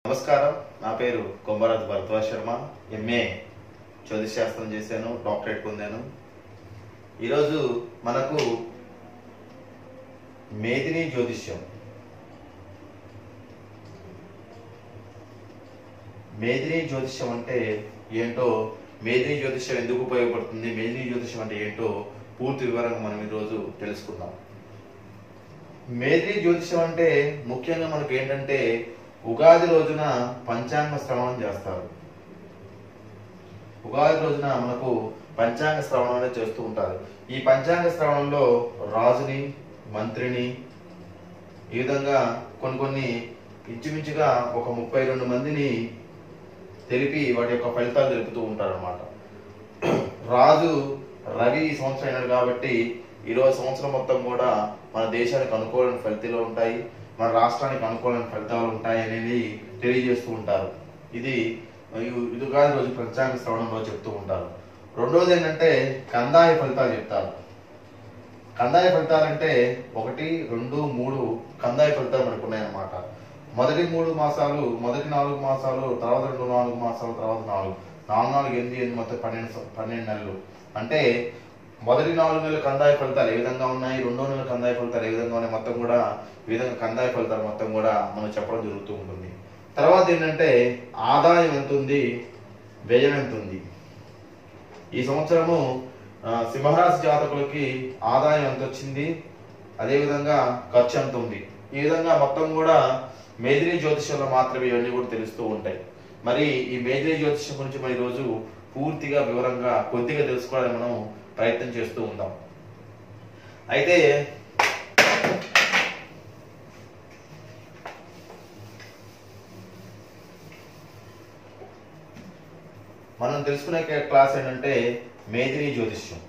నమస్కారం నా పేరు కొమ్మరాజు భరద్వాజ్ శర్మ ఎంఏ జ్యోతిష్ శాస్త్రం చేశాను డాక్టరేట్ పొందాను ఈరోజు మనకు మేదిని జ్యోతిష్యం మేదిని జ్యోతిష్యం అంటే ఏంటో మేదిని జ్యోతిష్యం ఎందుకు ఉపయోగపడుతుంది మేదిని జ్యోతిష్యం అంటే ఏంటో పూర్తి వివరంగా మనం ఈరోజు తెలుసుకుందాం మేదిని జ్యోతిష్యం అంటే ముఖ్యంగా మనకు ఏంటంటే ఉగాది రోజున పంచాంగ శ్రవణం చేస్తారు ఉగాది రోజున మనకు పంచాంగ శ్రవణం అనేది చేస్తూ ఉంటారు ఈ పంచాంగ శ్రవణంలో రాజుని మంత్రిని ఈ విధంగా కొన్ని కొన్ని ఇంచుమించుగా ఒక ముప్పై రెండు మందిని తెలిపి వాటి యొక్క ఫలితాలు తెలుపుతూ ఉంటారు అనమాట రాజు రవి ఈ సంవత్సరం అయినాడు కాబట్టి ఈరోజు సంవత్సరం మొత్తం కూడా మన దేశానికి అనుకూలమైన ఫలితాలు ఉంటాయి మన రాష్ట్రానికి అనుకూలమైన ఫలితాలు ఉంటాయి అనేది తెలియజేస్తూ ఉంటారు ఇది ఇది కాదు రోజు పంచాంగ శ్రవణంలో చెప్తూ ఉంటారు రెండోది ఏంటంటే కందాయ ఫలితాలు చెప్తారు కందాయ ఫలితాలు అంటే ఒకటి రెండు మూడు కందాయ ఫలితాలు మనకు ఉన్నాయన్నమాట మొదటి మూడు మాసాలు మొదటి నాలుగు మాసాలు తర్వాత రెండు నాలుగు మాసాలు తర్వాత నాలుగు నాలుగు నాలుగు ఎనిమిది ఎనిమిది మొత్తం పన్నెండు సం- పన్నెండు నెలలు అంటే మొదటి నాలుగు నెలల కందాయ ఫలితాలు ఏ విధంగా ఉన్నాయి రెండో నెలల కందాయ ఫలితాలు ఏ విధంగా ఉన్నాయి మొత్తం కూడా ఈ విధంగా కందాయ ఫలితాలు మొత్తం కూడా మనం చెప్పడం జరుగుతూ ఉంటుంది తర్వాత ఏంటంటే ఆదాయం ఎంత ఉంది వ్యయం ఎంత ఉంది ఈ సంవత్సరము ఆ, సింహరాశి జాతకులకి ఆదాయం ఎంత వచ్చింది అదేవిధంగా ఖర్చు ఎంత ఉంది ఈ విధంగా మొత్తం కూడా మేదిరి జ్యోతిష్యంలో మాత్రమే ఇవన్నీ కూడా తెలుస్తూ ఉంటాయి మరి ఈ మేదిరి జ్యోతిష్యం గురించి మరి ఈరోజు పూర్తిగా వివరంగా కొద్దిగా తెలుసుకోవడానికి మనం ప్రయత్నం చేస్తూ ఉందాం అయితే మనం తెలుసుకునే క్లాస్ ఏంటంటే మేదిని జ్యోతిష్యం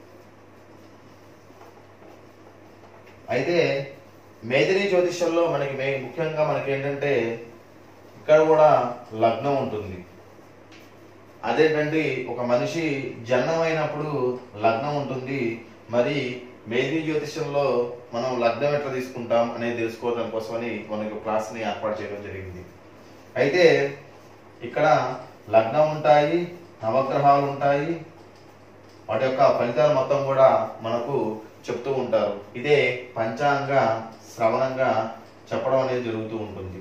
అయితే మేదిని జ్యోతిష్యంలో మనకి మే ముఖ్యంగా మనకి ఏంటంటే ఇక్కడ కూడా లగ్నం ఉంటుంది అదేంటంటే ఒక మనిషి జన్మమైనప్పుడు లగ్నం ఉంటుంది మరి మేదిని జ్యోతిష్యంలో మనం లగ్నం ఎట్లా తీసుకుంటాం అనేది తెలుసుకోవడం కోసమని మనకు క్లాస్ ని ఏర్పాటు చేయడం జరిగింది అయితే ఇక్కడ లగ్నం ఉంటాయి నవగ్రహాలు ఉంటాయి వాటి యొక్క ఫలితాలు మొత్తం కూడా మనకు చెప్తూ ఉంటారు ఇదే పంచాంగ శ్రవణంగా చెప్పడం అనేది జరుగుతూ ఉంటుంది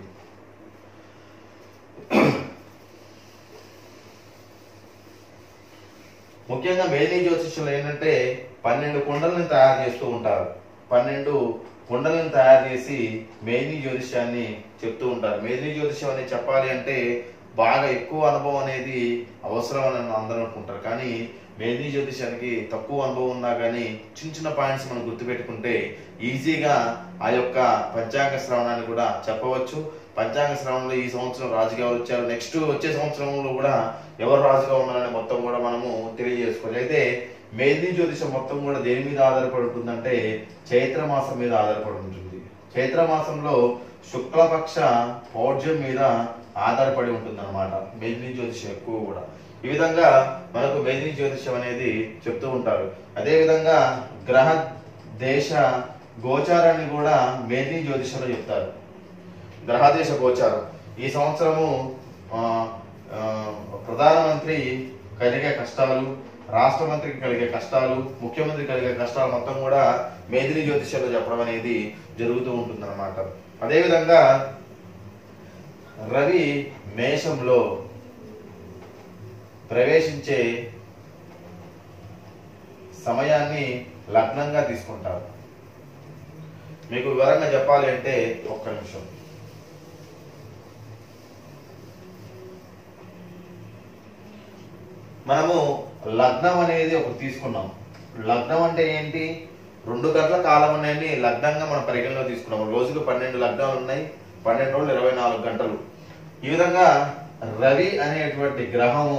ముఖ్యంగా మేధీ జ్యోతిష్యంలో ఏంటంటే పన్నెండు కుండలను తయారు చేస్తూ ఉంటారు పన్నెండు కుండలను తయారు చేసి మేధీ జ్యోతిష్యాన్ని చెప్తూ ఉంటారు మేధీ జ్యోతిష్యం అనేది చెప్పాలి అంటే బాగా ఎక్కువ అనుభవం అనేది అవసరం అని అందరూ అనుకుంటారు కానీ మేధీ జ్యోతిష్యానికి తక్కువ అనుభవం ఉన్నా కానీ చిన్న చిన్న పాయింట్స్ మనం గుర్తుపెట్టుకుంటే ఈజీగా ఆ యొక్క పంచాంగ శ్రవణాన్ని కూడా చెప్పవచ్చు పంచాంగ శ్రవణంలో ఈ సంవత్సరం రాజుగా ఎవరు వచ్చారు నెక్స్ట్ వచ్చే సంవత్సరంలో కూడా ఎవరు రాజుగా ఉన్నారని మొత్తం కూడా మనము తెలియజేసుకోవాలి అయితే మేధీ జ్యోతిషం మొత్తం కూడా దేని మీద ఆధారపడి ఉంటుందంటే చైత్ర మాసం మీద ఆధారపడి ఉంటుంది చైత్ర మాసంలో శుక్లపక్ష పౌర్జం మీద ఆధారపడి ఉంటుంది అనమాట మేదిని జ్యోతిషం ఎక్కువ కూడా ఈ విధంగా మనకు మేదిని జ్యోతిషం అనేది చెప్తూ ఉంటారు అదే విధంగా గ్రహ దేశ గోచారాన్ని కూడా మేదిని జ్యోతిషంలో చెప్తారు గ్రహదేశ గోచారం ఈ సంవత్సరము ఆ, ఆ, ప్రధానమంత్రి కలిగే కష్టాలు రాష్ట్ర మంత్రికి కలిగే కష్టాలు ముఖ్యమంత్రి కలిగే కష్టాలు మొత్తం కూడా మేదిని జ్యోతిష్యంలో చెప్పడం అనేది జరుగుతూ ఉంటుంది అనమాట అదేవిధంగా రవి మేషంలో ప్రవేశించే సమయాన్ని లగ్నంగా తీసుకుంటారు మీకు వివరంగా చెప్పాలి అంటే ఒక్క నిమిషం మనము లగ్నం అనేది ఒకటి తీసుకున్నాం లగ్నం అంటే ఏంటి రెండు గంటల కాలం అనేది లగ్నంగా మనం పరిగణలో తీసుకున్నాం రోజుకు పన్నెండు లగ్నాలు ఉన్నాయి పన్నెండు రోజులు ఇరవై నాలుగు గంటలు ఈ విధంగా రవి అనేటువంటి గ్రహము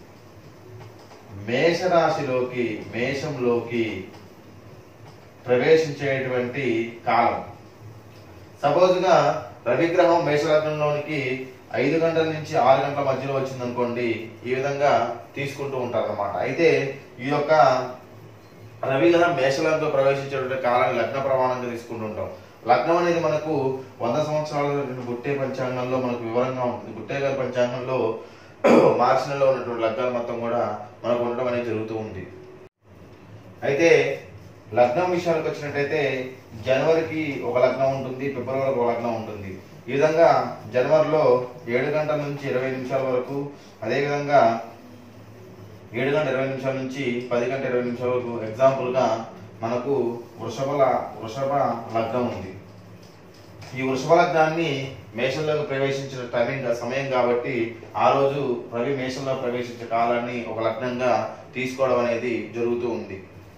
మేషరాశిలోకి మేషంలోకి ప్రవేశించేటువంటి కాలం సపోజ్గా రవిగ్రహం మేషలగ్నంలోనికి ఐదు గంటల నుంచి ఆరు గంటల మధ్యలో వచ్చింది అనుకోండి ఈ విధంగా తీసుకుంటూ ఉంటారు అనమాట అయితే ఈ యొక్క రవి గ్రహం మేషలగ్నంలో ప్రవేశించేటువంటి కాలాన్ని లగ్న ప్రమాణంగా తీసుకుంటూ ఉంటాం లగ్నం అనేది మనకు వంద సంవత్సరాల గుట్టే పంచాంగంలో మనకు వివరంగా ఉంటుంది గుట్టే గారి పంచాంగంలో మార్చి నెలలో ఉన్నటువంటి లగ్నాలు మొత్తం కూడా మనకు ఉండడం అనేది జరుగుతూ ఉంది అయితే లగ్నం విషయానికి వచ్చినట్టయితే జనవరికి ఒక లగ్నం ఉంటుంది ఫిబ్రవరికి ఒక లగ్నం ఉంటుంది ఈ విధంగా జనవరిలో ఏడు గంటల నుంచి ఇరవై నిమిషాల వరకు అదేవిధంగా ఏడు గంటల ఇరవై నిమిషాల నుంచి పది గంటల ఇరవై నిమిషాల వరకు ఎగ్జాంపుల్ గా మనకు వృషభ ల- వృషభ లగ్నం ఉంది ఈ వృషభ లగ్నాన్ని మేషంలోకి ప్రవేశించిన టైమింగ్ సమయం కాబట్టి ఆ రోజు రవి మేషంలో ప్రవేశించే కాలాన్ని ఒక లగ్నంగా తీసుకోవడం అనేది జరుగుతూ ఉంది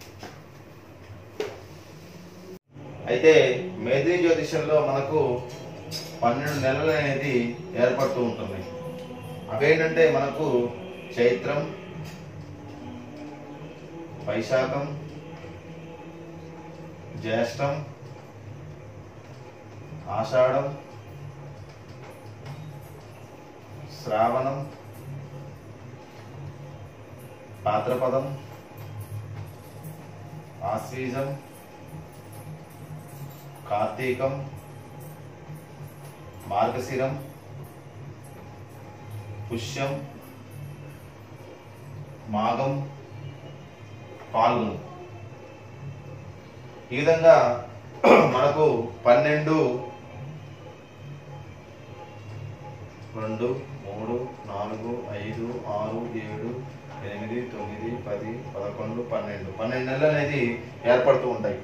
అయితే మేధీ జ్యోతిషంలో మనకు పన్నెండు నెలలు అనేది ఏర్పడుతూ ఉంటుంది అవేంటంటే మనకు చైత్రం వైశాఖం జ్యేష్టం ఆషాఢం శ్రావణం భాద్రపదం ఆశ్వీజం కార్తీకం మార్గశిరం పుష్యం మాఘం పాల్గొను ఈ విధంగా మనకు పన్నెండు రెండు మూడు నాలుగు ఐదు ఆరు ఏడు ఎనిమిది తొమ్మిది పది పదకొండు పన్నెండు పన్నెండు నెలలు అనేది ఏర్పడుతూ ఉంటాయి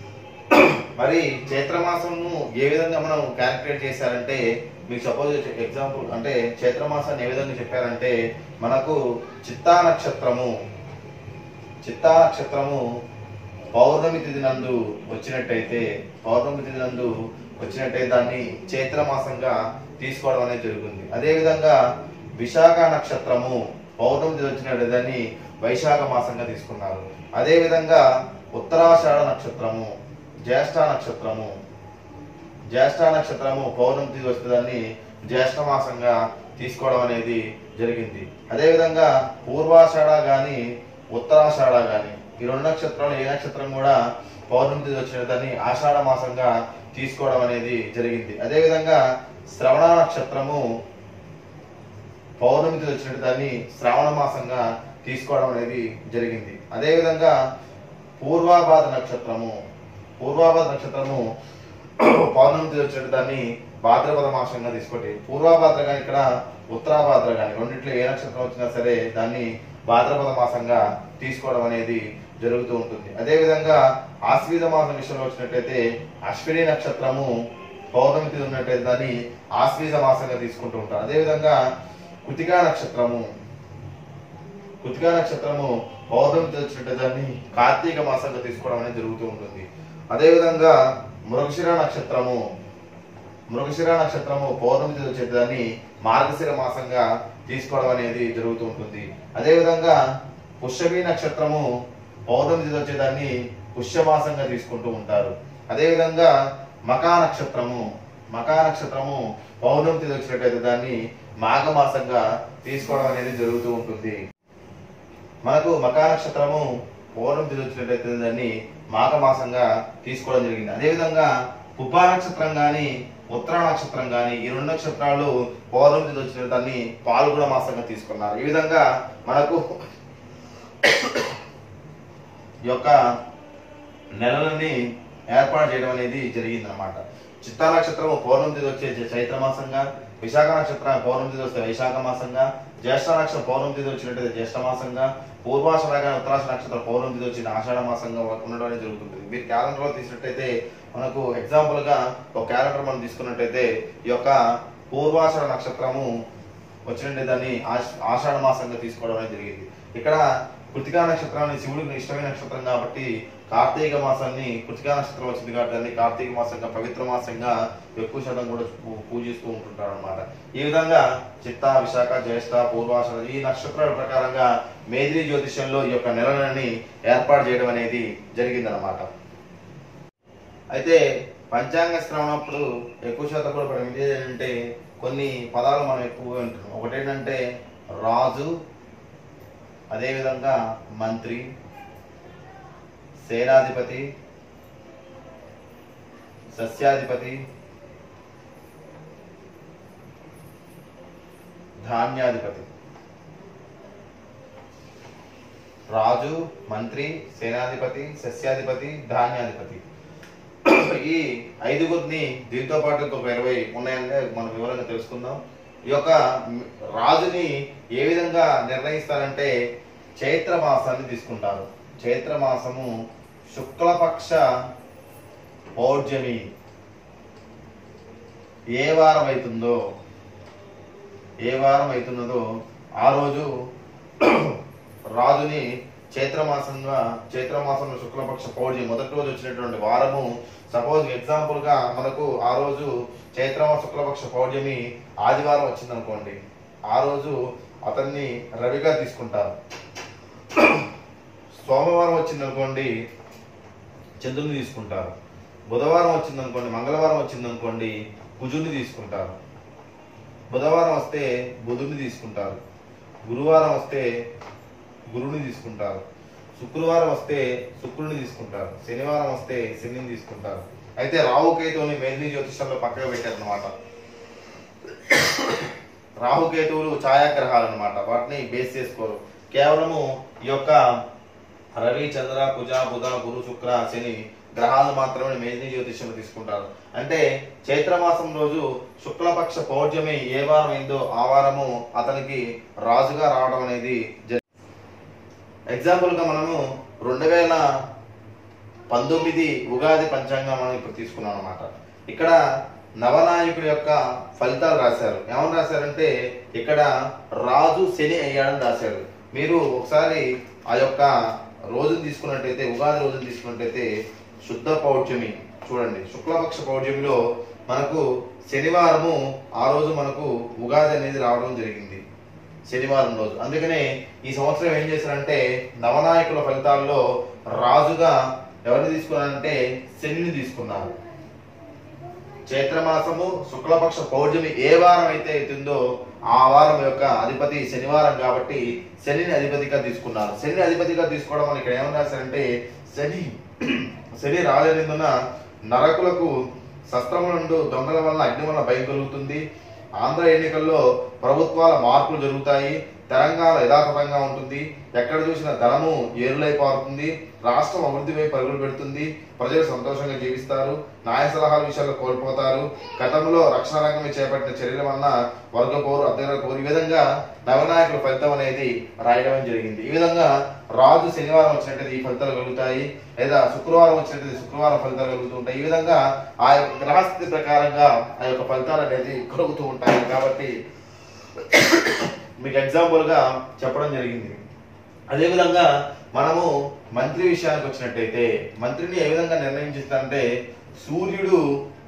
మరి చైత్రమాసంను ఏ విధంగా మనం క్యాలిక్యులేట్ చేశారంటే మీకు సపోజ్ ఎగ్జాంపుల్ అంటే చైత్రమాసాన్ని ఏ విధంగా చెప్పారంటే మనకు చిత్తా నక్షత్రము చిత్తా నక్షత్రము పౌర్ణమి తిథి నందు వచ్చినట్టయితే పౌర్ణమి తిథి నందు వచ్చినట్టయితే దాన్ని చైత్రమాసంగా తీసుకోవడం అనేది జరుగుతుంది అదే విధంగా విశాఖ నక్షత్రము పౌర్ణమి తిథి వచ్చినట్టయితే దాన్ని వైశాఖ మాసంగా తీసుకున్నారు అదే విధంగా ఉత్తరాషాఢ నక్షత్రము జ్యేష్ఠ నక్షత్రము జ్యేష్ఠ నక్షత్రము పౌర్ణమి తిథి వస్తే దాన్ని జ్యేష్ఠ మాసంగా తీసుకోవడం అనేది జరిగింది అదేవిధంగా పూర్వాషాఢ గాని ఉత్తరాషాఢ గాని ఈ రెండు నక్షత్రాలు ఏ నక్షత్రం కూడా పౌర్ణమి తిథి వచ్చిన దాన్ని ఆషాఢ మాసంగా తీసుకోవడం అనేది జరిగింది అదేవిధంగా శ్రవణ నక్షత్రము పౌర్ణమి తిథి వచ్చినట్టు దాన్ని శ్రావణ మాసంగా తీసుకోవడం అనేది జరిగింది అదేవిధంగా పూర్వాభాద నక్షత్రము పూర్వాభాద నక్షత్రము పౌర్ణమి తిథి వచ్చినట్టు దాన్ని భాద్రపద మాసంగా తీసుకోండి పూర్వాభాద్ర కానీ ఇక్కడ ఉత్తరాభాద్ర కానీ రెండిట్లో ఏ నక్షత్రం వచ్చినా సరే దాన్ని భాద్రపద మాసంగా తీసుకోవడం అనేది జరుగుతూ ఉంటుంది అదే విధంగా ఆశ్వీజ మాసం విషయంలో వచ్చినట్టయితే అశ్విని నక్షత్రము పౌర్ణమి తిథి ఉన్నట్టయితే దాన్ని ఆశ్వీజ మాసంగా తీసుకుంటూ ఉంటారు అదే విధంగా కృతికా నక్షత్రము కృతికా నక్షత్రము పౌర్ణమి తిథి వచ్చినట్టయితే దాన్ని కార్తీక మాసంగా తీసుకోవడం అనేది జరుగుతూ ఉంటుంది అదే విధంగా మృగశిర నక్షత్రము మృగశిర నక్షత్రము పౌర్ణమి తిథి వచ్చేదాన్ని మార్గశిర మాసంగా తీసుకోవడం అనేది జరుగుతూ ఉంటుంది అదే విధంగా పుష్యమి నక్షత్రము పౌర్ణమి తిథి వచ్చేదాన్ని పుష్యమాసంగా తీసుకుంటూ ఉంటారు అదే విధంగా మకా నక్షత్రము మకా నక్షత్రము పౌర్ణమి తిథి వచ్చినట్టయితే దాన్ని మాఘమాసంగా తీసుకోవడం అనేది జరుగుతూ ఉంటుంది మనకు మకా నక్షత్రము పౌర్ణమి తిథి వచ్చినట్టయితే దాన్ని మాఘమాసంగా తీసుకోవడం జరిగింది అదేవిధంగా పుబ్బా నక్షత్రం గాని ఉత్తర నక్షత్రం గాని ఈ రెండు నక్షత్రాలు పౌర్ణమి తిథి వచ్చిన దాన్ని పాల్గొన మాసంగా తీసుకున్నారు ఈ విధంగా మనకు ఈ యొక్క నెలలని ఏర్పాటు చేయడం అనేది జరిగింది అనమాట చిత్తా నక్షత్రం పౌర్ణమి తిథి వచ్చే చై- చైత్ర మాసంగా విశాఖ నక్షత్రం పౌర్ణమి తిథి వస్తే వైశాఖ మాసంగా జ్యేష్ఠ నక్షత్రం పౌర్ణమి తిథి వచ్చినట్టయితే జ్యేష్ఠ మాసంగా పూర్వాషాఢ కానీ ఉత్తరాష నక్షత్రం పౌర్ణమి తిథి వచ్చిన ఆషాఢ మాసంగా ఉండడం అనేది జరుగుతుంది మీరు క్యాలెండర్ లో తీసినట్టయితే మనకు ఎగ్జాంపుల్ గా ఒక క్యాలెండర్ మనం తీసుకున్నట్టయితే ఈ యొక్క పూర్వాషాఢ నక్షత్రము వచ్చినట్టు దాన్ని ఆష్- ఆషాఢ మాసంగా తీసుకోవడం అనేది జరిగింది ఇక్కడ కృతికా నక్షత్రాన్ని శివుడికి ఇష్టమైన నక్షత్రం కాబట్టి కార్తీక మాసాన్ని కృతికా నక్షత్రం వచ్చింది కాబట్టి దాన్ని కార్తీక మాసంగా పవిత్ర మాసంగా ఎక్కువ శాతం కూడా పూ- పూజిస్తూ ఉంటుంటారు అనమాట ఈ విధంగా చిత్త విశాఖ జ్యేష్ఠ పూర్వాషాఢ ఈ నక్షత్రాల ప్రకారంగా మేదిరి జ్యోతిష్యంలో ఈ యొక్క నెలలని ఏర్పాటు చేయడం అనేది జరిగిందనమాట అయితే పంచాంగ శ్రవణప్పుడు ఎక్కువ శాతం కూడా మనం ఇది ఏంటంటే కొన్ని పదాలు మనం ఎక్కువగా వింటున్నాం ఒకటేంటంటే రాజు అదేవిధంగా మంత్రి సేనాధిపతి సస్యాధిపతి ధాన్యాధిపతి రాజు మంత్రి సేనాధిపతి సస్యాధిపతి ధాన్యాధిపతి ఈ ఐదుగురిని దీంతో పాటు ఇంకొక ఇరవై ఉన్నాయంటే మనం వివరంగా తెలుసుకుందాం ఈ యొక్క రాజుని ఏ విధంగా నిర్ణయిస్తారంటే చైత్ర మాసాన్ని తీసుకుంటారు చైత్ర మాసము శుక్లపక్ష పౌర్జమి ఏ వారం అవుతుందో ఏ వారం అవుతున్నదో ఆ రోజు రాజుని చైత్రమాసంగా చైత్రమాసంలో శుక్లపక్ష పౌర్ణమి మొదటి రోజు వచ్చినటువంటి వారము సపోజ్ ఎగ్జాంపుల్ గా మనకు ఆ రోజు చైత్రమాస శుక్లపక్ష పౌర్ణమి ఆదివారం వచ్చింది అనుకోండి ఆ రోజు అతన్ని రవిగా తీసుకుంటారు సోమవారం వచ్చింది అనుకోండి చంద్రుని తీసుకుంటారు బుధవారం వచ్చింది అనుకోండి మంగళవారం వచ్చింది అనుకోండి కుజుని తీసుకుంటారు బుధవారం వస్తే బుధుని తీసుకుంటారు గురువారం వస్తే గురువుని తీసుకుంటారు శుక్రవారం వస్తే శుక్రుని తీసుకుంటారు శనివారం వస్తే శనిని తీసుకుంటారు అయితే రాహుకేతువుని మేల్ని జ్యోతిషంలో పక్కకు పెట్టారు అనమాట రాహుకేతువులు ఛాయాగ్రహాలు అనమాట వాటిని బేస్ చేసుకోరు కేవలము ఈ యొక్క రవి చంద్ర కుజ బుధ గురు శుక్ర శని గ్రహాలు మాత్రమే మేల్ని జ్యోతిష్యంలో తీసుకుంటారు అంటే చైత్రమాసం రోజు శుక్లపక్ష పౌర్ణమి ఏ వారం అయిందో ఆ వారము అతనికి రాజుగా రావడం అనేది జరి- ఎగ్జాంపుల్ గా మనము రెండు వేల పంతొమ్మిది ఉగాది పంచాంగం మనం ఇప్పుడు తీసుకున్నాం అనమాట ఇక్కడ నవనాయకుడి యొక్క ఫలితాలు రాశారు ఏమని రాశారంటే ఇక్కడ రాజు శని అయ్యాడని రాశారు మీరు ఒకసారి ఆ యొక్క రోజును తీసుకున్నట్టయితే ఉగాది రోజును తీసుకున్నట్టయితే శుద్ధ పౌర్ణమి చూడండి శుక్లపక్ష పౌర్ణమిలో మనకు శనివారము ఆ రోజు మనకు ఉగాది అనేది రావడం జరిగింది శనివారం రోజు అందుకనే ఈ సంవత్సరం ఏం చేశారంటే నవనాయకుల ఫలితాల్లో రాజుగా ఎవరిని తీసుకున్నారంటే శనిని తీసుకున్నారు చైత్రమాసము శుక్లపక్ష పౌర్ణమి ఏ వారం అయితే అవుతుందో ఆ వారం యొక్క అధిపతి శనివారం కాబట్టి శనిని అధిపతిగా తీసుకున్నారు శని అధిపతిగా తీసుకోవడం వల్ల ఇక్కడ ఏమని రాశారంటే శని శని రాజనిందున నరకులకు శస్త్రముల నుండి దొంగల వల్ల అగ్ని వల్ల భయం కలుగుతుంది ఆంధ్ర ఎన్నికల్లో ప్రభుత్వాల మార్పులు జరుగుతాయి తెలంగాణ యథాతథంగా ఉంటుంది ఎక్కడ చూసిన ధనము ఏరులై పారుతుంది రాష్ట్రం అభివృద్ధి వైపు పరుగులు పెడుతుంది ప్రజలు సంతోషంగా జీవిస్తారు న్యాయ సలహాల విషయాల్లో కోల్పోతారు గతంలో రక్షణ రంగం చేపట్టిన చర్యల వలన వర్గ పౌరు అద్దెల పౌరు ఈ విధంగా నవనాయకుల ఫలితం అనేది రాయడం జరిగింది ఈ విధంగా రాజు శనివారం వచ్చినట్టయితే ఈ ఫలితాలు కలుగుతాయి లేదా శుక్రవారం వచ్చినట్టయితే శుక్రవారం ఫలితాలు కలుగుతుంటాయి ఈ విధంగా ఆ యొక్క గ్రహస్థితి ప్రకారంగా ఆ యొక్క ఫలితాలు అనేది కలుగుతూ ఉంటాయి కాబట్టి మీకు ఎగ్జాంపుల్ గా చెప్పడం జరిగింది అదేవిధంగా మనము మంత్రి విషయానికి వచ్చినట్టయితే మంత్రిని ఏ విధంగా నిర్ణయించుతారంటే సూర్యుడు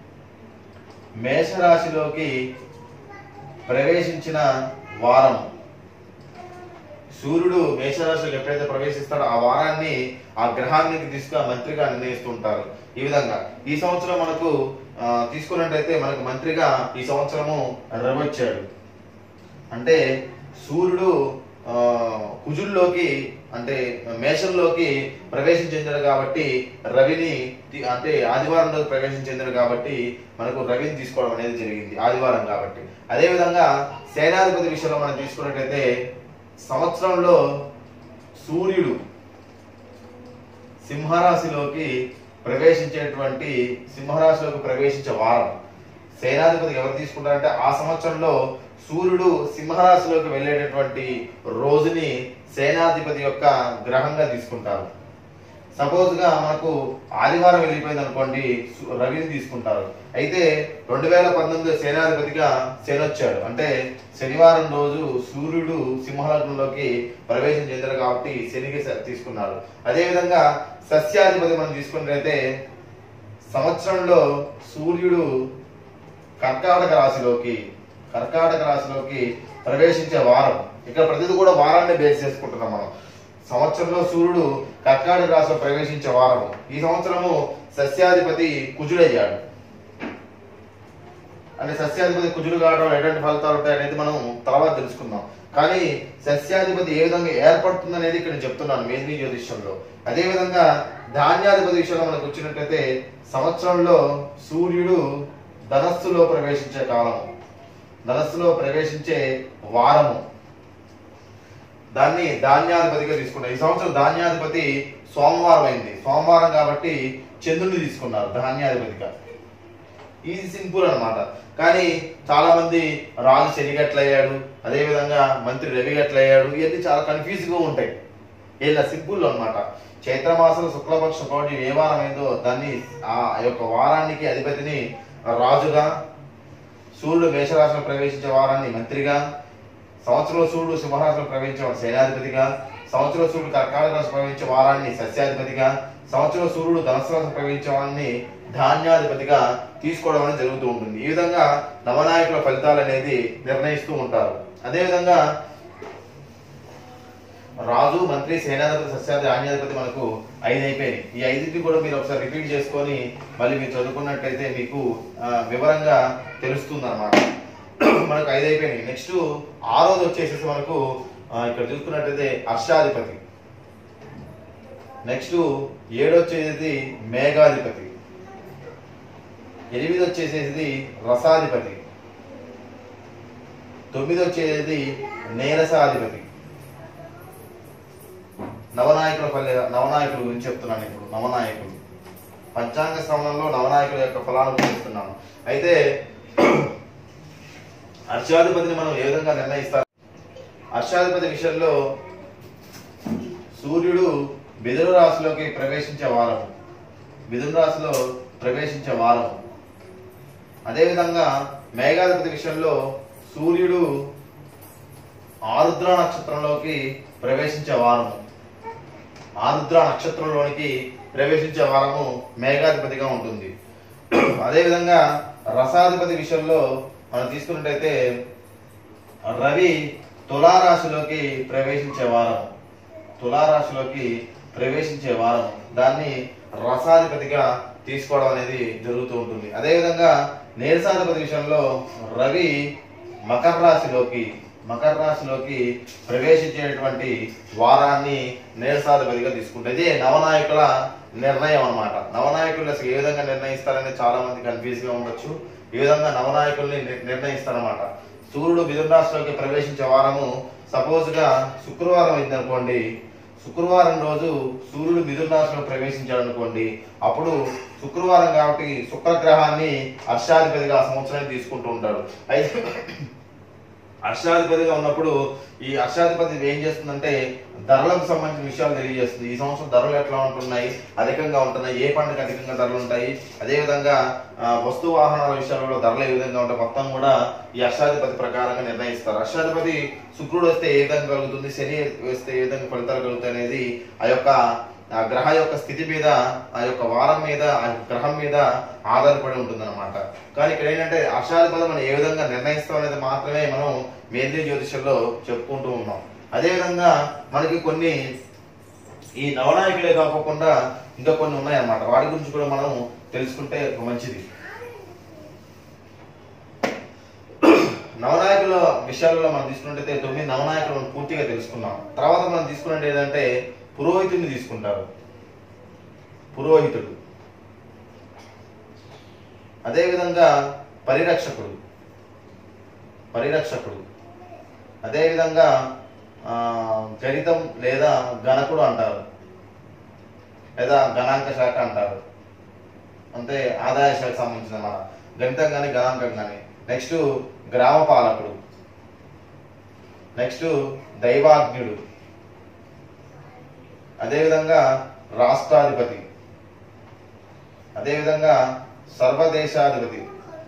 మేషరాశిలోకి ప్రవేశించిన వారం సూర్యుడు మేషరాశిలోకి ఎప్పుడైతే ప్రవేశిస్తాడో ఆ వారాన్ని ఆ గ్రహానికి తీసుకుని మంత్రిగా నిర్ణయిస్తుంటారు ఈ విధంగా ఈ సంవత్సరం మనకు ఆ, తీసుకున్నట్టయితే మనకు మంత్రిగా ఈ సంవత్సరము రవి వచ్చాడు అంటే సూర్యుడు ఆ, కుజుల్లోకి అంటే మేషంలోకి ప్రవేశం చెందాడు కాబట్టి రవిని తి- అంటే ఆదివారం రోజు ప్రవేశం చెందాడు కాబట్టి మనకు రవిని తీసుకోవడం అనేది జరిగింది ఆదివారం కాబట్టి అదే విధంగా సేనాధిపతి విషయంలో మనం తీసుకున్నట్టయితే సంవత్సరంలో సూర్యుడు సింహరాశిలోకి ప్రవేశించేటువంటి సింహరాశిలోకి ప్రవేశించే వారం సేనాధిపతి ఎవరు తీసుకుంటారంటే ఆ సంవత్సరంలో సూర్యుడు సింహరాశిలోకి వెళ్ళేటటువంటి రోజుని సేనాధిపతి యొక్క గ్రహంగా తీసుకుంటారు సపోజ్ గా మనకు ఆదివారం వెళ్ళిపోయింది అనుకోండి సు- రవిని తీసుకుంటారు అయితే రెండు వేల పంతొమ్మిది సేనాధిపతిగా శని వచ్చాడు అంటే శనివారం రోజు సూర్యుడు సింహలగ్నంలోకి ప్రవేశం చెందారు కాబట్టి శనికి స- తీసుకున్నారు అదే విధంగా సస్యాధిపతి మనం తీసుకున్నట్లయితే సంవత్సరంలో సూర్యుడు కర్కాటక రాశిలోకి కర్కాటక రాశిలోకి ప్రవేశించే వారం ఇక్కడ ప్రతిదీ కూడా వారాన్ని బేస్ చేసుకుంటున్నాం మనం సంవత్సరంలో సూర్యుడు కర్కాటక రాశిలో ప్రవేశించే వారం ఈ సంవత్సరము సస్యాధిపతి కుజుడయ్యాడు అంటే సస్యాధిపతి కుజుడు కావడం ఎటువంటి ఫలితాలు ఉంటాయి అనేది మనం తర్వాత తెలుసుకుందాం కానీ సస్యాధిపతి ఏ విధంగా ఏర్పడుతుంది అనేది ఇక్కడ నేను చెప్తున్నాను మేధిని జ్యోతిష్యంలో అదే విధంగా ధాన్యాధిపతి విషయంలో మనకు వచ్చినట్టయితే సంవత్సరంలో సూర్యుడు ధనస్సులో ప్రవేశించే కాలము ధనస్సులో ప్రవేశించే వారము దాన్ని ధాన్యాధిపతిగా తీసుకున్నారు ఈ సంవత్సరం ధాన్యాధిపతి సోమవారం అయింది సోమవారం కాబట్టి చంద్రుని తీసుకున్నారు ధాన్యాధిపతిగా ఈజీ సింపుల్ అన్నమాట కానీ చాలా మంది రాజు శని గట్లయ్యాడు అదే విధంగా మంత్రి రవి గట్లయ్యాడు ఇవన్నీ చాలా కన్ఫ్యూజ్ గా ఉంటాయి ఇలా సింపుల్ అన్నమాట చైత్రమాసం శుక్లపక్ష పౌర్ణమి ఏ వారం అయిందో దాన్ని ఆ యొక్క వారానికి అధిపతిని రాజుగా సూర్యుడు మేషరాశిలో ప్రవేశించే వారాన్ని మంత్రిగా సంవత్సరంలో సూర్యుడు సింహరాశిలో ప్రవేశించే వాడు సేనాధిపతిగా సంవత్సరంలో సూర్యుడు కర్కాటక రాశి ప్రవేశించే వారాన్ని సస్యాధిపతిగా సంవత్సరంలో సూర్యుడు ధనుసు రాశి ప్రవేశించే వారిని ధాన్యాధిపతిగా తీసుకోవడం అనేది జరుగుతూ ఉంటుంది ఈ విధంగా నవనాయకుల ఫలితాలు అనేది నిర్ణయిస్తూ ఉంటారు అదే విధంగా రాజు మంత్రి సేనాధిపతి సస్యాధి ధాన్యాధిపతి మనకు ఐదు అయిపోయినాయి ఈ ఐదింటిని కూడా మీరు ఒకసారి రిపీట్ చేసుకొని మళ్ళీ మీరు చదువుకున్నట్టయితే మీకు ఆ, వివరంగా తెలుస్తుంది అనమాట మనకు ఐదు అయిపోయినాయి నెక్స్ట్ ఆరోది వచ్చేసేసి మనకు ఆ, ఇక్కడ చూసుకున్నట్టయితే హర్షాధిపతి నెక్స్ట్ ఏడు వచ్చేది మేఘాధిపతి ఎనిమిది వచ్చేసేది రసాధిపతి తొమ్మిది వచ్చేది నీరసాధిపతి నవనాయకుల ఫలి నవనాయకుల గురించి చెప్తున్నాను ఇప్పుడు నవనాయకులు పంచాంగ శ్రవణంలో నవనాయకుల యొక్క ఫలాలను గురించి చెప్తున్నాను అయితే హర్షాధిపతిని మనం ఏ విధంగా నిర్ణయిస్తారు హర్షాధిపతి విషయంలో సూర్యుడు మిథున రాశిలోకి ప్రవేశించే వారం మిథున రాశిలో ప్రవేశించే వారం అదేవిధంగా మేఘాధిపతి విషయంలో సూర్యుడు ఆరుద్ర నక్షత్రంలోకి ప్రవేశించే వారము ఆరుద్ర నక్షత్రంలోనికి ప్రవేశించే వారము మేఘాధిపతిగా ఉంటుంది అదేవిధంగా రసాధిపతి విషయంలో మనం తీసుకున్నట్టయితే రవి తులారాశిలోకి ప్రవేశించే వారం తులారాశిలోకి ప్రవేశించే వారం దాన్ని రసాధిపతిగా తీసుకోవడం అనేది జరుగుతూ ఉంటుంది అదేవిధంగా నీరసాధిపతి విషయంలో రవి మకర రాశిలోకి మకర రాశిలోకి ప్రవేశించేటువంటి వారాన్ని నీరసాధిపతిగా తీసుకుంటే ఇదే నవనాయకుల నిర్ణయం అన్నమాట నవనాయకులు అసలు ఏ విధంగా నిర్ణయిస్తారని చాలా మంది కన్ఫ్యూజ్ గా ఉండొచ్చు ఈ విధంగా నవనాయకుల్ని ని- నిర్ణయిస్తారన్నమాట సూర్యుడు మిథున రాశిలోకి ప్రవేశించే వారము సపోజ్ గా శుక్రవారం అయింది అనుకోండి శుక్రవారం రోజు సూర్యుడు మిథున రాశిలో ప్రవేశించాడు అనుకోండి అప్పుడు శుక్రవారం కాబట్టి శుక్రగ్రహాన్ని హర్షాధిపతిగా ఆ సంవత్సరాన్ని తీసుకుంటూ ఉంటాడు అయితే హర్షాధిపతిగా ఉన్నప్పుడు ఈ హర్షాధిపతి ఏం చేస్తుందంటే ధరలకు సంబంధించిన విషయాలు తెలియజేస్తుంది ఈ సంవత్సరం ధరలు ఎట్లా ఉంటున్నాయి అధికంగా ఉంటున్నాయి ఏ పండుగ అధికంగా ధరలు ఉంటాయి అదేవిధంగా ఆ, వస్తు వాహనాల విషయాలలో ధరలు ఏ విధంగా ఉంటాయి మొత్తం కూడా ఈ హర్షాధిపతి ప్రకారంగా నిర్ణయిస్తారు హర్షాధిపతి శుక్రుడు వస్తే ఏ విధంగా కలుగుతుంది శని వేస్తే ఏ విధంగా ఫలితాలు కలుగుతాయి అనేది ఆ యొక్క ఆ గ్రహ యొక్క స్థితి మీద ఆ యొక్క వారం మీద ఆ యొక్క గ్రహం మీద ఆధారపడి ఉంటుంది అనమాట కానీ ఇక్కడ ఏంటంటే హర్షాధిపతి మనం ఏ విధంగా నిర్ణయిస్తాం అనేది మాత్రమే మనం మేధీ జ్యోతిషంలో చెప్పుకుంటూ ఉన్నాం అదేవిధంగా మనకి కొన్ని ఈ నవనాయకులే కాకుండా ఇంకా కొన్ని ఉన్నాయన్నమాట వాటి గురించి కూడా మనం తెలుసుకుంటే మంచిది నవనాయకుల విషయాలలో మనం తీసుకున్నట్టయితే తొమ్మిది నవనాయకులు మనం పూర్తిగా తెలుసుకున్నాం తర్వాత మనం తీసుకున్నట్టు ఏంటంటే పురోహితుడిని తీసుకుంటారు పురోహితుడు అదేవిధంగా పరిరక్షకుడు పరిరక్షకుడు అదేవిధంగా ఆ, గణితం లేదా గణకుడు అంటారు లేదా గణాంక శాఖ అంటారు అంటే ఆదాయ శాఖకు సంబంధించిన మన గణితం కానీ గణాంకం కానీ నెక్స్ట్ గ్రామ పాలకుడు నెక్స్ట్ దైవాజ్ఞుడు అదేవిధంగా రాష్ట్రాధిపతి అదేవిధంగా సర్వదేశాధిపతి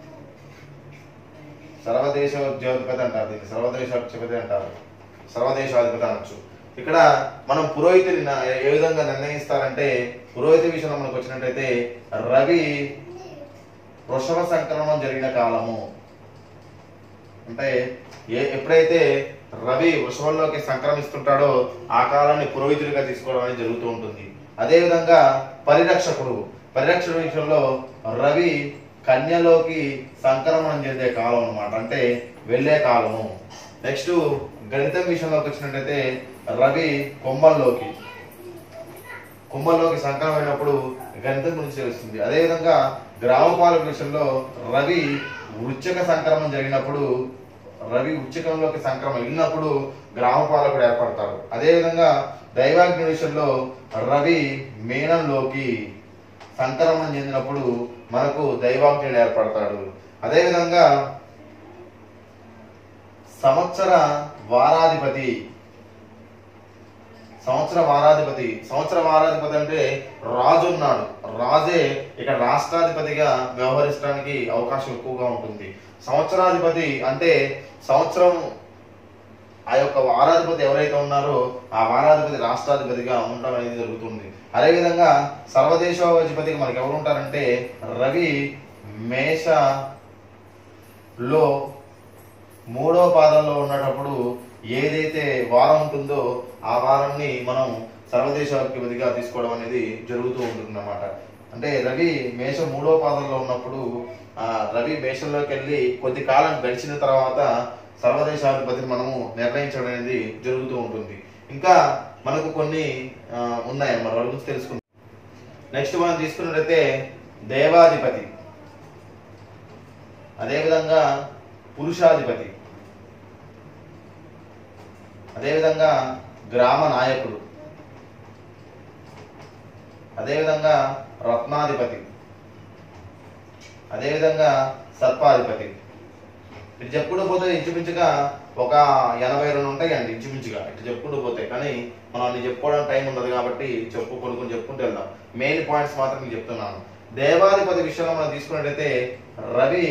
సర్వదేశోద్యోగపతి అంటారు దీన్ని సర్వదేశోద్యోగపతి అంటారు సర్వదేశాధిపతి అనొచ్చు ఇక్కడ మనం పురోహితుని న- ఏ విధంగా నిర్ణయిస్తారంటే పురోహిత విషయంలో మనకు వచ్చినట్టయితే రవి వృషభ సంక్రమణం జరిగిన కాలము అంటే ఏ ఎప్పుడైతే రవి వృషభంలోకి సంక్రమిస్తుంటాడో ఆ కాలాన్ని పురోహితుడిగా తీసుకోవడం అనేది జరుగుతూ ఉంటుంది అదే విధంగా పరిరక్షకుడు పరిరక్షణ విషయంలో రవి కన్యలోకి సంక్రమణం చెందే కాలం అన్నమాట అంటే వెళ్ళే కాలము నెక్స్ట్ గణితం విషయంలోకి వచ్చినట్టయితే రవి కొమ్మల్లోకి కుంభంలోకి సంక్రమైనప్పుడు గణితం గురించి తెలుస్తుంది అదేవిధంగా గ్రామపాలక విషయంలో రవి వృశ్చిక సంక్రమం జరిగినప్పుడు రవి వృశ్చికంలోకి సంక్రమం వెళ్ళినప్పుడు గ్రామపాలకుడు ఏర్పడతాడు అదేవిధంగా దైవాగ్ని విషయంలో రవి మీనంలోకి సంక్రమణం చెందినప్పుడు మనకు దైవాగ్నుడు ఏర్పడతాడు అదేవిధంగా సంవత్సర వారాధిపతి సంవత్సర వారాధిపతి సంవత్సర వారాధిపతి అంటే రాజు ఉన్నాడు రాజే ఇక్కడ రాష్ట్రాధిపతిగా వ్యవహరించడానికి అవకాశం ఎక్కువగా ఉంటుంది సంవత్సరాధిపతి అంటే సంవత్సరం ఆ యొక్క వారాధిపతి ఎవరైతే ఉన్నారో ఆ వారాధిపతి రాష్ట్రాధిపతిగా ఉండడం అనేది జరుగుతుంది అదేవిధంగా సర్వదేశాధిపతిగా మనకి ఎవరు ఉంటారంటే రవి మేష లో మూడో పాదంలో ఉన్నటప్పుడు ఏదైతే వారం ఉంటుందో ఆ వారాన్ని మనం సర్వదేశాధిపతిగా తీసుకోవడం అనేది జరుగుతూ ఉంటుంది అన్నమాట అంటే రవి మేషం మూడో పాదంలో ఉన్నప్పుడు ఆ రవి మేషంలోకి వెళ్ళి కొద్ది కాలం గడిచిన తర్వాత సర్వదేశాధిపతిని మనము నిర్ణయించడం అనేది జరుగుతూ ఉంటుంది ఇంకా మనకు కొన్ని ఆ, ఉన్నాయి మన వాళ్ళ గురించి తెలుసుకుందాం నెక్స్ట్ మనం తీసుకున్నట్లయితే దేవాధిపతి అదేవిధంగా పురుషాధిపతి అదేవిధంగా గ్రామ నాయకుడు అదేవిధంగా రత్నాధిపతి అదేవిధంగా సర్పాధిపతి ఇటు చెప్పుకుంటూ పోతే ఇంచుమించుగా ఒక ఎనభై రెండు ఉంటాయండి ఇంచుమించుగా ఇటు చెప్పుకుంటూ పోతే కానీ మనం అన్ని చెప్పుకోవడానికి టైం ఉండదు కాబట్టి చెప్పు కొన్ని కొన్ని చెప్పుకుంటూ వెళ్దాం మెయిన్ పాయింట్స్ మాత్రం నేను చెప్తున్నాను దేవాధిపతి విషయంలో మనం తీసుకున్నట్టయితే రవి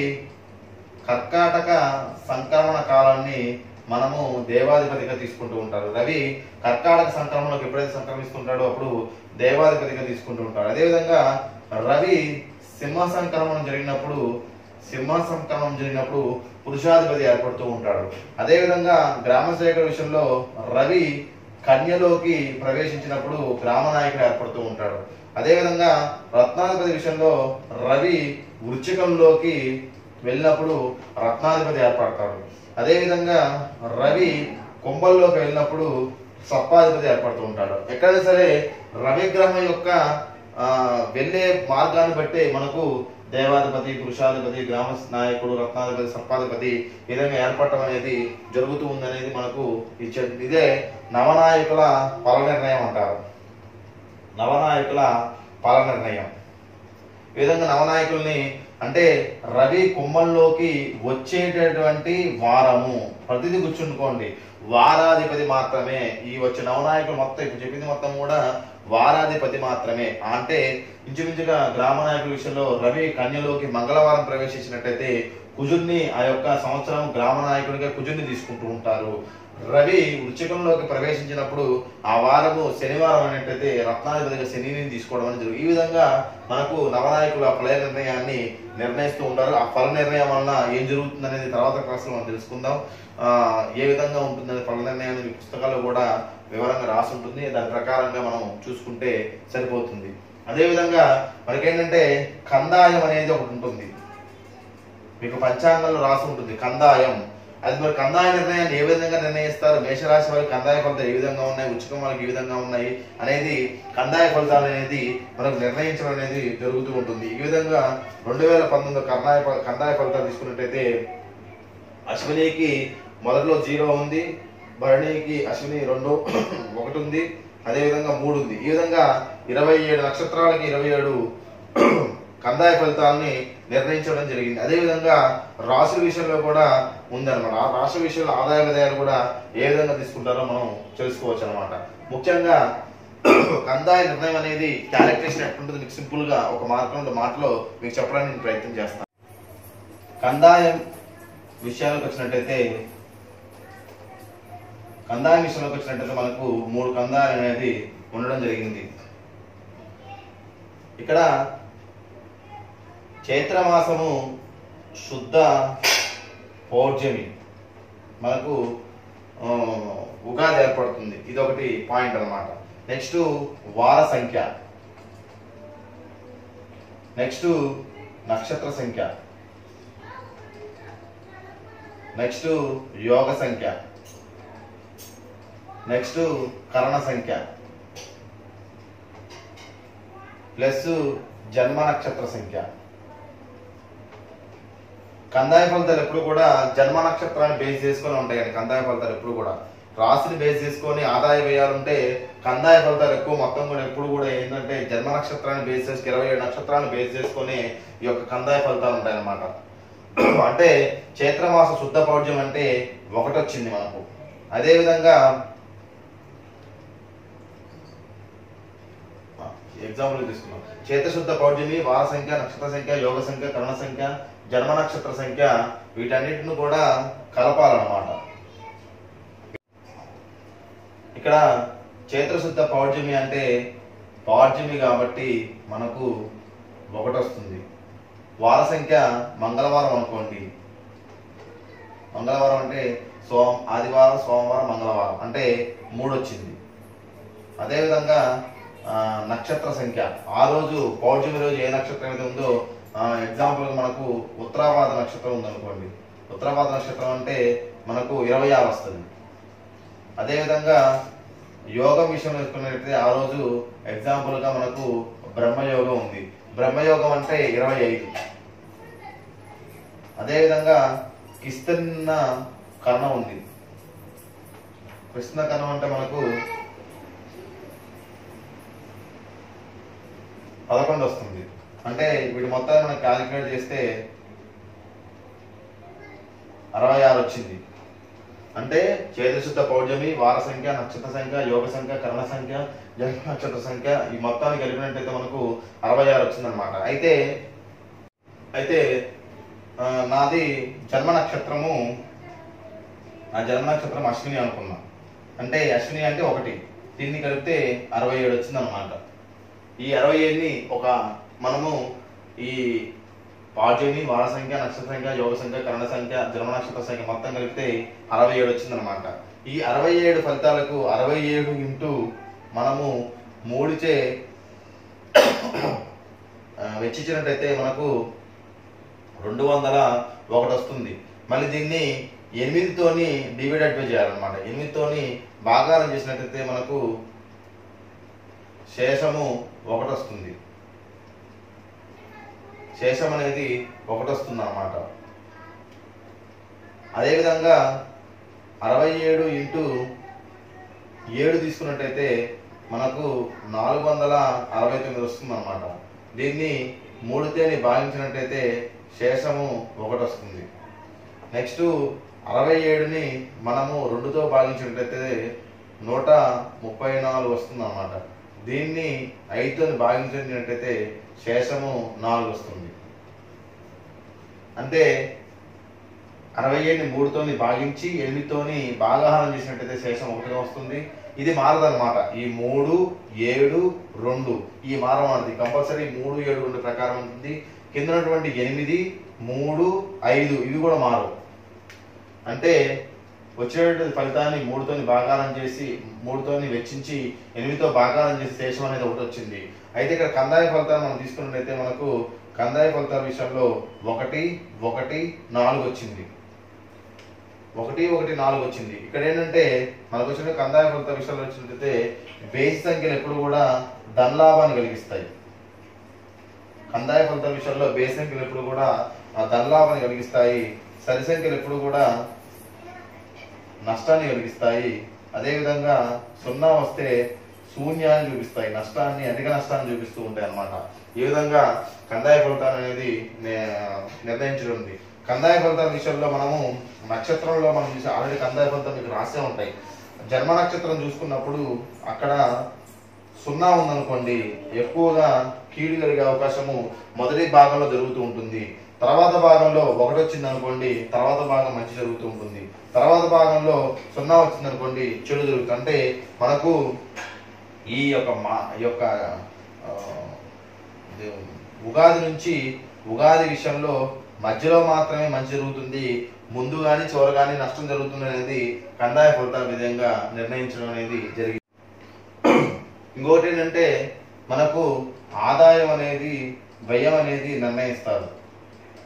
కర్కాటక సంక్రమణ కాలాన్ని మనము దేవాధిపతిగా తీసుకుంటూ ఉంటారు రవి కర్కాటక సంక్రమణలోకి ఎప్పుడైతే సంక్రమిస్తుంటాడో అప్పుడు దేవాధిపతిగా తీసుకుంటూ ఉంటాడు అదేవిధంగా రవి సింహ సంక్రమణం జరిగినప్పుడు సింహ సంక్రమణం జరిగినప్పుడు పురుషాధిపతి ఏర్పడుతూ ఉంటాడు అదేవిధంగా గ్రామ సేకరణ విషయంలో రవి కన్యలోకి ప్రవేశించినప్పుడు గ్రామ నాయకుడు ఏర్పడుతూ ఉంటాడు అదేవిధంగా రత్నాధిపతి విషయంలో రవి వృచ్చికంలోకి వెళ్ళినప్పుడు రత్నాధిపతి ఏర్పడతాడు అదేవిధంగా రవి కుంభంలోకి వెళ్ళినప్పుడు సర్పాధిపతి ఏర్పడుతూ ఉంటాడు ఎక్కడైనా సరే రవి గ్రహం యొక్క ఆ, వెళ్ళే మార్గాన్ని బట్టి మనకు దేవాధిపతి పురుషాధిపతి గ్రామ నాయకుడు రత్నాధిపతి సర్పాధిపతి ఈ విధంగా ఏర్పడటం అనేది జరుగుతూ ఉందనేది మనకు ఇచ్చే ఇదే నవనాయకుల ఫల నిర్ణయం అంటారు నవనాయకుల ఫల నిర్ణయం ఈ విధంగా నవనాయకుల్ని అంటే రవి కుంభంలోకి వచ్చేటటువంటి వారము ప్రతిదీ గుర్తుంచుకోండి వారాధిపతి మాత్రమే ఈ వచ్చే నవనాయకులు మొత్తం ఇప్పుడు చెప్పింది మొత్తం కూడా వారాధిపతి మాత్రమే అంటే ఇంచుమించుగా గ్రామ నాయకుల విషయంలో రవి కన్యలోకి మంగళవారం ప్రవేశించినట్టయితే కుజుడిని ఆ యొక్క సంవత్సరం గ్రామ నాయకుడిగా కుజుడిని తీసుకుంటూ ఉంటారు రవి వృచ్చికంలోకి ప్రవేశించినప్పుడు ఆ వారము శనివారం అనేటైతే రత్నాధిపతిగా శనిని తీసుకోవడం అనేది జరుగుతుంది. ఈ విధంగా మనకు నవనాయకుల ఫల నిర్ణయాన్ని నిర్ణయిస్తూ ఉంటారు ఆ ఫల నిర్ణయం వలన ఏం జరుగుతుంది అనేది తర్వాత క్లాస్లో మనం తెలుసుకుందాం ఆ, ఏ విధంగా ఉంటుందనే ఫల నిర్ణయం అనేది పుస్తకాల్లో కూడా వివరంగా రాసి ఉంటుంది దాని ప్రకారంగా మనం చూసుకుంటే సరిపోతుంది అదేవిధంగా మనకేంటంటే కందాయం అనేది ఒకటి ఉంటుంది మీకు పంచాంగంలో రాసి ఉంటుంది కందాయం అది మరి కందాయ నిర్ణయాన్ని ఏ విధంగా నిర్ణయిస్తారు మేషరాశి వారికి కందాయ ఫలితాలు ఏ విధంగా ఉన్నాయి ఉచికం వాళ్ళకి ఏ విధంగా ఉన్నాయి అనేది కందాయ ఫలితాలు అనేది మనకు నిర్ణయించడం అనేది జరుగుతూ ఉంటుంది ఈ విధంగా రెండు వేల పంతొమ్మిది కర్ణాయ ఫ- కందాయ ఫలితాలు తీసుకున్నట్టయితే అశ్వినికి మొదట్లో జీరో ఉంది భరణికి అశ్విని రెండు ఒకటి ఉంది అదేవిధంగా మూడు ఉంది ఈ విధంగా ఇరవై ఏడు నక్షత్రాలకి ఇరవై ఏడు కందాయ ఫలితాలని నిర్ణయించడం జరిగింది అదేవిధంగా రాశుల విషయంలో కూడా ఉందన్నమాట ఆ రాశుల విషయంలో ఆదాయ విధాయాలు కూడా ఏ విధంగా తీసుకుంటారో మనం తెలుసుకోవచ్చు అనమాట ముఖ్యంగా కందాయ నిర్ణయం అనేది క్యారెక్టరేషన్ ఎట్లుంటుంది మీకు సింపుల్ గా ఒక మార్గంలో మాటలో మీకు చెప్పడానికి నేను ప్రయత్నం చేస్తాను కందాయం విషయాలకు వచ్చినట్టయితే కందాయం విషయంలోకి వచ్చినట్టయితే మనకు మూడు కందాయాలు అనేది ఉండడం జరిగింది ఇక్కడ చైత్రమాసము శుద్ధ పౌర్జమి మనకు ఆ, ఉగాది ఏర్పడుతుంది ఇది ఒకటి పాయింట్ అన్నమాట నెక్స్ట్ వార సంఖ్య నెక్స్ట్ నక్షత్ర సంఖ్య నెక్స్ట్ యోగ సంఖ్య నెక్స్ట్ కరణ సంఖ్య ప్లస్ జన్మ నక్షత్ర సంఖ్య కందాయ ఫలితాలు ఎప్పుడు కూడా జన్మ నక్షత్రాన్ని బేస్ చేసుకొని ఉంటాయండి కందాయ ఫలితాలు ఎప్పుడు కూడా రాశిని బేస్ చేసుకొని ఆదాయ వ్యయాలు ఉంటే కందాయ ఫలితాలు ఎక్కువ మొత్తం కూడా ఎప్పుడు కూడా ఏంటంటే జన్మ నక్షత్రాన్ని బేస్ చేసుకుని ఇరవై ఏడు నక్షత్రాలను బేస్ చేసుకొని ఈ యొక్క కందాయ ఫలితాలు ఉంటాయన్నమాట అంటే చైత్రమాస శుద్ధ పౌర్జం అంటే ఒకటి వచ్చింది మనకు అదే విధంగా ఎగ్జాంపుల్ తీసుకున్నాం చైత్రశుద్ధ పౌర్ణమి వార సంఖ్య నక్షత్ర సంఖ్య యోగ సంఖ్య కరణ సంఖ్య జన్మ నక్షత్ర సంఖ్య వీటన్నిటిని కూడా కలపాలన్నమాట ఇక్కడ చైత్రశుద్ధ పౌర్ణమి అంటే పౌర్ణమి కాబట్టి మనకు ఒకటి వస్తుంది వార సంఖ్య మంగళవారం అనుకోండి మంగళవారం అంటే సోమ ఆదివారం సోమవారం మంగళవారం అంటే మూడు వచ్చింది అదేవిధంగా ఆ, నక్షత్ర సంఖ్య ఆ రోజు పౌర్ణమి రోజు ఏ నక్షత్రం అయితే ఉందో ఎగ్జాంపుల్ మనకు ఉత్తరావాద నక్షత్రం ఉందనుకోండి ఉత్తరావాద నక్షత్రం అంటే మనకు ఇరవై ఆరు వస్తుంది అదేవిధంగా యోగం విషయం తీసుకున్నట్లయితే ఆ రోజు ఎగ్జాంపుల్ గా మనకు బ్రహ్మయోగం ఉంది బ్రహ్మయోగం అంటే ఇరవై ఐదు అదేవిధంగా కిస్తన్న కర్ణం ఉంది కృష్ణ కర్ణం అంటే మనకు పదకొండు వస్తుంది అంటే వీటి మొత్తాన్ని మనం క్యాలిక్యులేట్ చేస్తే అరవై ఆరు వచ్చింది అంటే చేతశుద్ధ పౌర్ణమి వార సంఖ్య నక్షత్ర సంఖ్య యోగ సంఖ్య కరణ సంఖ్య జన్మ నక్షత్ర సంఖ్య ఈ మొత్తాన్ని కలిపినట్టయితే మనకు అరవై ఆరు వచ్చిందనమాట అయితే అయితే ఆ, నాది జన్మ నక్షత్రము నా జన్మ నక్షత్రం అశ్విని అనుకున్నా అంటే అశ్విని అంటే ఒకటి దీన్ని కలిపితే అరవై ఏడు వచ్చిందనమాట ఈ అరవై ఏడుని ఒక మనము ఈ పాడ్యమి వార సంఖ్య నక్షత్ర సంఖ్య యోగ సంఖ్య కరణ సంఖ్య జన్మ నక్షత్ర సంఖ్య మొత్తం కలిపితే అరవై ఏడు వచ్చిందనమాట ఈ అరవై ఏడు ఫలితాలకు అరవై ఏడు ఇంటూ మనము మూడుచే ఆ, వెచ్చించినట్టయితే మనకు రెండు వందల ఒకటి వస్తుంది మళ్ళీ దీన్ని ఎనిమిదితోని డివైడెడ్ బై చేయాలన్నమాట ఎనిమిదితోని భాగారం చేసినట్టయితే మనకు శేషము ఒకటి వస్తుంది శేషం అనేది ఒకటి వస్తుంది అన్నమాట అదేవిధంగా అరవై ఏడు ఇంటూ ఏడు తీసుకున్నట్టయితే మనకు నాలుగు వందల అరవై తొమ్మిది వస్తుంది అనమాట దీన్ని మూడుతేని భాగించినట్టయితే శేషము ఒకటి వస్తుంది నెక్స్ట్ అరవై ఏడుని మనము రెండుతో భాగించినట్టయితే నూట ముప్పై నాలుగు వస్తుంది అన్నమాట దీన్ని ఐదుతో భాగించినట్టయితే శేషము నాలుగు వస్తుంది అంటే అరవై ఏడుని మూడుతోని భాగించి ఎనిమిదితోని భాగాహారం చేసినట్టయితే శేషం ఒకటిగా వస్తుంది ఇది మారదన్నమాట ఈ మూడు ఏడు రెండు ఈ మారమన్నది కంపల్సరీ మూడు ఏడు రెండు ప్రకారం ఉంటుంది కింద ఉన్నటువంటి ఎనిమిది మూడు ఐదు ఇవి కూడా మారవు అంటే వచ్చేటువంటి ఫలితాన్ని మూడుతోని భాగారం చేసి మూడుతోని వెచ్చించి ఎనిమిదితో భాగారం చేసి శేషం అనేది ఒకటి వచ్చింది అయితే ఇక్కడ కందాయ ఫలితాన్ని మనం తీసుకున్నట్లయితే మనకు కందాయ ఫలితాల విషయంలో ఒకటి ఒకటి నాలుగు వచ్చింది ఒకటి ఒకటి నాలుగు వచ్చింది ఇక్కడ ఏంటంటే మనకు వచ్చిన కందాయ ఫలితాల విషయంలో వచ్చినట్లయితే బేసి సంఖ్యలు ఎప్పుడు కూడా ధనలాభాన్ని కలిగిస్తాయి కందాయ ఫలితాల విషయంలో బేసి సంఖ్యలు ఎప్పుడు కూడా ఆ ధనలాభాన్ని కలిగిస్తాయి సరి సంఖ్యలు ఎప్పుడు కూడా నష్టాన్ని కలిగిస్తాయి అదేవిధంగా సున్నా వస్తే శూన్యాన్ని చూపిస్తాయి నష్టాన్ని అధిక నష్టాన్ని చూపిస్తూ ఉంటాయి అన్నమాట ఈ విధంగా కందాయ ఫలితాలు అనేది నే- నిర్ణయించడం ఉంది కందాయ ఫలితాల విషయంలో మనము నక్షత్రంలో మనం చూసి ఆల్రెడీ కందాయ ఫలితం మీకు రాసే ఉంటాయి జన్మ నక్షత్రం చూసుకున్నప్పుడు అక్కడ సున్నా ఉందనుకోండి ఎక్కువగా కీడు కలిగే అవకాశము మొదటి భాగంలో జరుగుతూ ఉంటుంది తర్వాత భాగంలో ఒకటి వచ్చింది అనుకోండి తర్వాత భాగం మంచి జరుగుతూ ఉంటుంది తర్వాత భాగంలో సున్నా వచ్చింది అనుకోండి చెడు జరుగుతుంది అంటే మనకు ఈ యొక్క మా ఈ యొక్క ఆ, ఇది ఉగాది నుంచి ఉగాది విషయంలో మధ్యలో మాత్రమే మంచి జరుగుతుంది ముందు కానీ చివరి కానీ నష్టం జరుగుతుంది అనేది కందాయ ఫలితాల విధంగా నిర్ణయించడం అనేది జరిగింది ఇంకోటి ఏంటంటే మనకు ఆదాయం అనేది వ్యయం అనేది నిర్ణయిస్తారు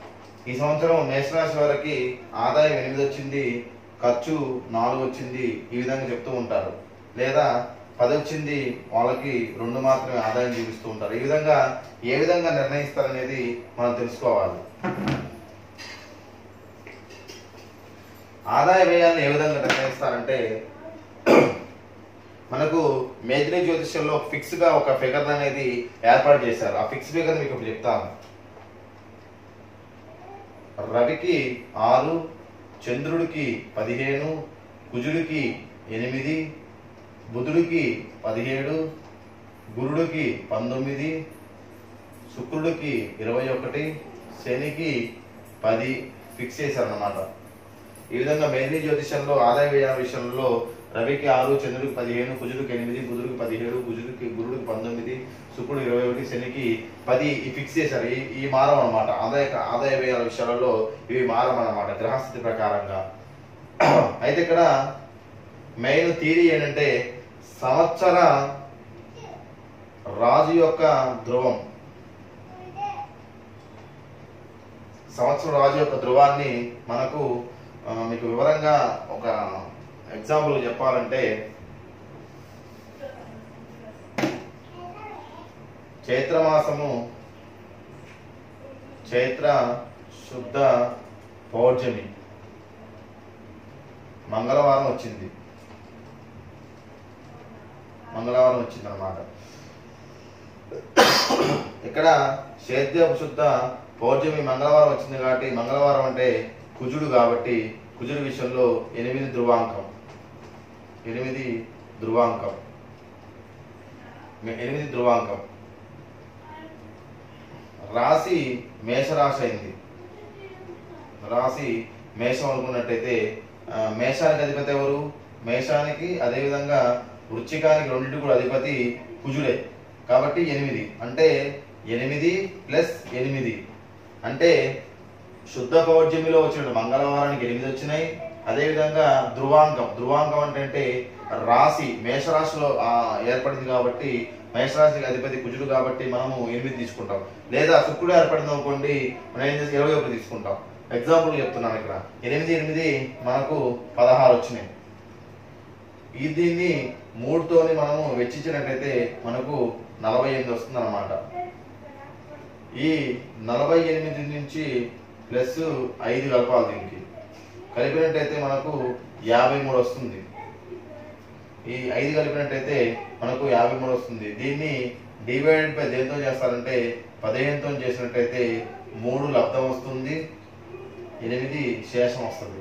ఈ సంవత్సరం మేషరాశి వారికి ఆదాయం ఎనిమిది వచ్చింది ఖర్చు నాలుగు వచ్చింది ఈ విధంగా చెప్తూ ఉంటారు లేదా పది వచ్చింది వాళ్ళకి రెండు మాత్రమే ఆదాయం చూపిస్తూ ఉంటారు ఈ విధంగా ఏ విధంగా నిర్ణయిస్తారనేది మనం తెలుసుకోవాలి ఆదాయ వ్యయాన్ని ఏ విధంగా నిర్ణయిస్తారంటే మనకు మేదినీ జ్యోతిష్యంలో ఫిక్స్ గా ఒక ఫిగర్ అనేది ఏర్పాటు చేశారు ఆ ఫిక్స్ ఫిగర్ మీకు ఇప్పుడు చెప్తాను రవికి ఆరు చంద్రుడికి పదిహేను కుజుడికి ఎనిమిది బుధుడికి పదిహేడు గురుడికి పంతొమ్మిది శుక్రుడికి ఇరవై ఒకటి శనికి పది ఫిక్స్ చేశారన్నమాట ఈ విధంగా మేధిని జ్యోతిషంలో ఆదాయ వ్యయాల విషయంలో రవికి ఆరు చంద్రుడికి పదిహేను కుజుడికి ఎనిమిది బుధుడికి పదిహేడు కుజుడికి గురుడికి పంతొమ్మిది శుక్రుడు ఇరవై ఒకటి శనికి పది ఈ ఫిక్స్ చేశారు ఈ ఈ మారం అనమాట ఆదాయ ఆదాయ వ్యయాల విషయాలలో ఇవి మారం అన్నమాట గ్రహస్థితి ప్రకారంగా అయితే ఇక్కడ మెయిన్ థీరీ ఏంటంటే సంవత్సర రాజు యొక్క ధ్రువం సంవత్సరం రాజు యొక్క ధ్రువాన్ని మనకు ఆ, మీకు వివరంగా ఒక ఎగ్జాంపుల్ చెప్పాలంటే చైత్రమాసము చైత్ర శుద్ధ పౌర్జమి మంగళవారం వచ్చింది మంగళవారం వచ్చింది అనమాట ఇక్కడ చైత్య శుద్ధ పౌర్జమి మంగళవారం వచ్చింది కాబట్టి మంగళవారం అంటే కుజుడు కాబట్టి కుజుడు విషయంలో ఎనిమిది ధ్రువాంకం ఎనిమిది ధ్రువాంకం ఎనిమిది ధ్రువాంకం రాశి మేషరాశి అయింది రాశి మేషం అనుకున్నట్టయితే ఆ, మేషానికి అధిపతి ఎవరు మేషానికి అదేవిధంగా వృచ్చికానికి రెండింటి కూడా అధిపతి కుజుడే కాబట్టి ఎనిమిది అంటే ఎనిమిది ప్లస్ ఎనిమిది అంటే శుద్ధ పౌర్జమిలో వచ్చిన మంగళవారానికి ఎనిమిది వచ్చినాయి అదేవిధంగా ధ్రువాంకం ధ్రువాంకం అంటే అంటే రాశి మేషరాశిలో ఆ, ఏర్పడింది కాబట్టి మేషరాశికి అధిపతి కుజుడు కాబట్టి మనము ఎనిమిది తీసుకుంటాం లేదా శుక్రుడు ఏర్పడింది అనుకోండి మనం ఏం చేసి ఇరవై ఒకటి తీసుకుంటాం ఎగ్జాంపుల్ చెప్తున్నాను ఇక్కడ ఎనిమిది ఎనిమిది మనకు పదహారు వచ్చినాయి ఈ దీన్ని మూడుతోని మనము వెచ్చించినట్లయితే మనకు నలభై ఎనిమిది వస్తుంది అనమాట ఈ నలభై ఎనిమిది నుంచి ప్లస్ ఐదు కలపాలి దీనికి కలిపినట్టయితే మనకు యాభై మూడు వస్తుంది ఈ ఐదు కలిపినట్టయితే మనకు యాభై మూడు వస్తుంది దీన్ని డివైడెడ్ బై దేంతో చేస్తారంటే పదిహేనుతో చేసినట్టయితే మూడు లబ్ధం వస్తుంది ఎనిమిది శేషం వస్తుంది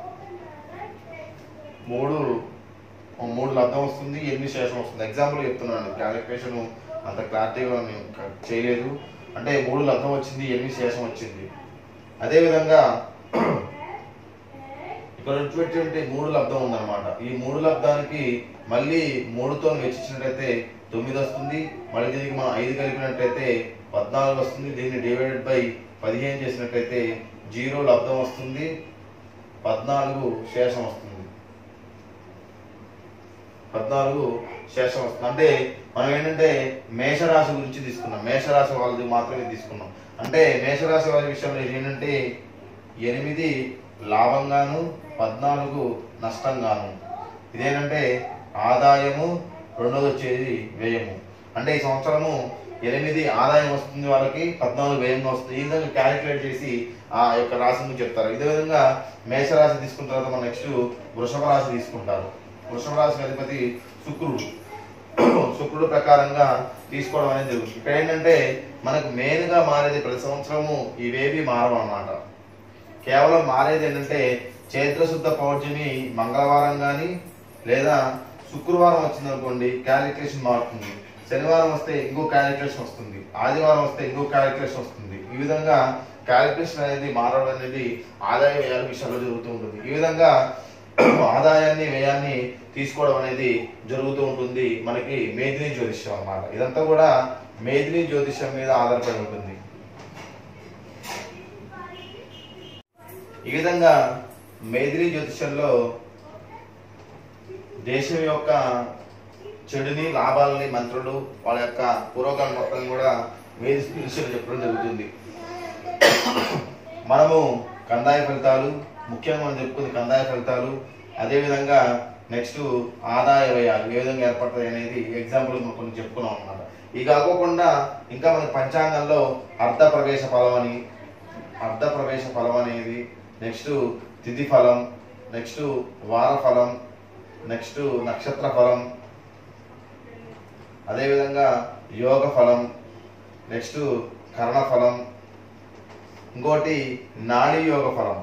మూడు మూడు లబ్ధం వస్తుంది ఎనిమిది శేషం వస్తుంది ఎగ్జాంపుల్ చెప్తున్నాను క్యాలిక్యులేషన్ అంత క్లారిటీగా నేను క- చేయలేదు అంటే మూడు లబ్ధం వచ్చింది ఎనిమిది శేషం వచ్చింది అదేవిధంగా ఇక్కడ వచ్చేటువంటి మూడు లబ్ధం ఉందన్నమాట ఈ మూడు లబ్ధానికి మళ్ళీ మూడుతో వెచ్చించినట్టయితే తొమ్మిది వస్తుంది మళ్ళీ దీనికి మనం ఐదు కలిపినట్టయితే పద్నాలుగు వస్తుంది దీన్ని డివైడెడ్ బై పదిహేను చేసినట్టయితే జీరో లబ్ధం వస్తుంది పద్నాలుగు శేషం వస్తుంది పద్నాలుగు శేషం వస్తుంది అంటే మనం ఏంటంటే మేషరాశి గురించి తీసుకున్నాం మేషరాశి వాళ్ళది మాత్రమే తీసుకున్నాం అంటే మేషరాశి వారి విషయంలో ఏంటంటే ఎనిమిది లాభంగాను పద్నాలుగు నష్టంగాను ఇదేంటంటే ఆదాయము రెండోది వచ్చేది వ్యయము అంటే ఈ సంవత్సరము ఎనిమిది ఆదాయం వస్తుంది వాళ్ళకి పద్నాలుగు వ్యయంగా వస్తుంది ఈ విధంగా క్యాలిక్యులేట్ చేసి ఆ యొక్క రాశిని చెప్తారు ఇదే విధంగా మేషరాశి తీసుకున్న తర్వాత మన నెక్స్ట్ వృషభ రాశి తీసుకుంటారు వృషభ రాశి అధిపతి శుక్రుడు శుక్రుడు ప్రకారంగా తీసుకోవడం అనేది జరుగుతుంది ఇక్కడ ఏంటంటే మనకు మెయిన్ గా మారేది ప్రతి సంవత్సరము ఇవేవి మారవు అన్నమాట కేవలం మారేది ఏంటంటే చైత్ర శుద్ధ పౌర్ణమి మంగళవారం కానీ లేదా శుక్రవారం వచ్చింది అనుకోండి క్యాలిక్యులేషన్ మారుతుంది శనివారం వస్తే ఇంకో క్యాలిక్యులేషన్ వస్తుంది ఆదివారం వస్తే ఇంకో క్యాలిక్యులేషన్ వస్తుంది ఈ విధంగా క్యాలిక్యులేషన్ అనేది మారడం అనేది ఆదాయ వ్యయాల విషయంలో జరుగుతూ ఉంటుంది ఈ విధంగా ఆదాయాన్ని వ్యయాన్ని తీసుకోవడం అనేది జరుగుతూ ఉంటుంది మనకి మేదిని జ్యోతిష్యం అన్నమాట ఇదంతా కూడా మేదిని జ్యోతిష్యం మీద ఆధారపడి ఉంటుంది ఈ విధంగా మేదిని జ్యోతిష్యంలో దేశం యొక్క చెడుని లాభాలని మంత్రులు వాళ్ళ యొక్క పూర్వకాలం మొత్తం కూడా వేది జ్యోతిష్యం చెప్పడం జరుగుతుంది మనము కందాయ ఫలితాలు ముఖ్యంగా మనం చెప్పుకుంది కందాయ ఫలితాలు అదేవిధంగా నెక్స్ట్ ఆదాయ వ్యయాలు ఏ విధంగా ఏర్పడతాయి అనేది ఎగ్జాంపుల్ మనం కొన్ని చెప్పుకున్నాం అనమాట ఇది కాకోకుండా ఇంకా మనకి పంచాంగంలో అర్ధ ప్రవేశ ఫలం అని అర్ధ ప్రవేశ ఫలం అనేది నెక్స్ట్ తిథి ఫలం నెక్స్ట్ వార ఫలం నెక్స్ట్ నక్షత్ర ఫలం అదేవిధంగా యోగ ఫలం నెక్స్ట్ కర్ణ ఫలం ఇంకోటి నాడీ యోగ ఫలం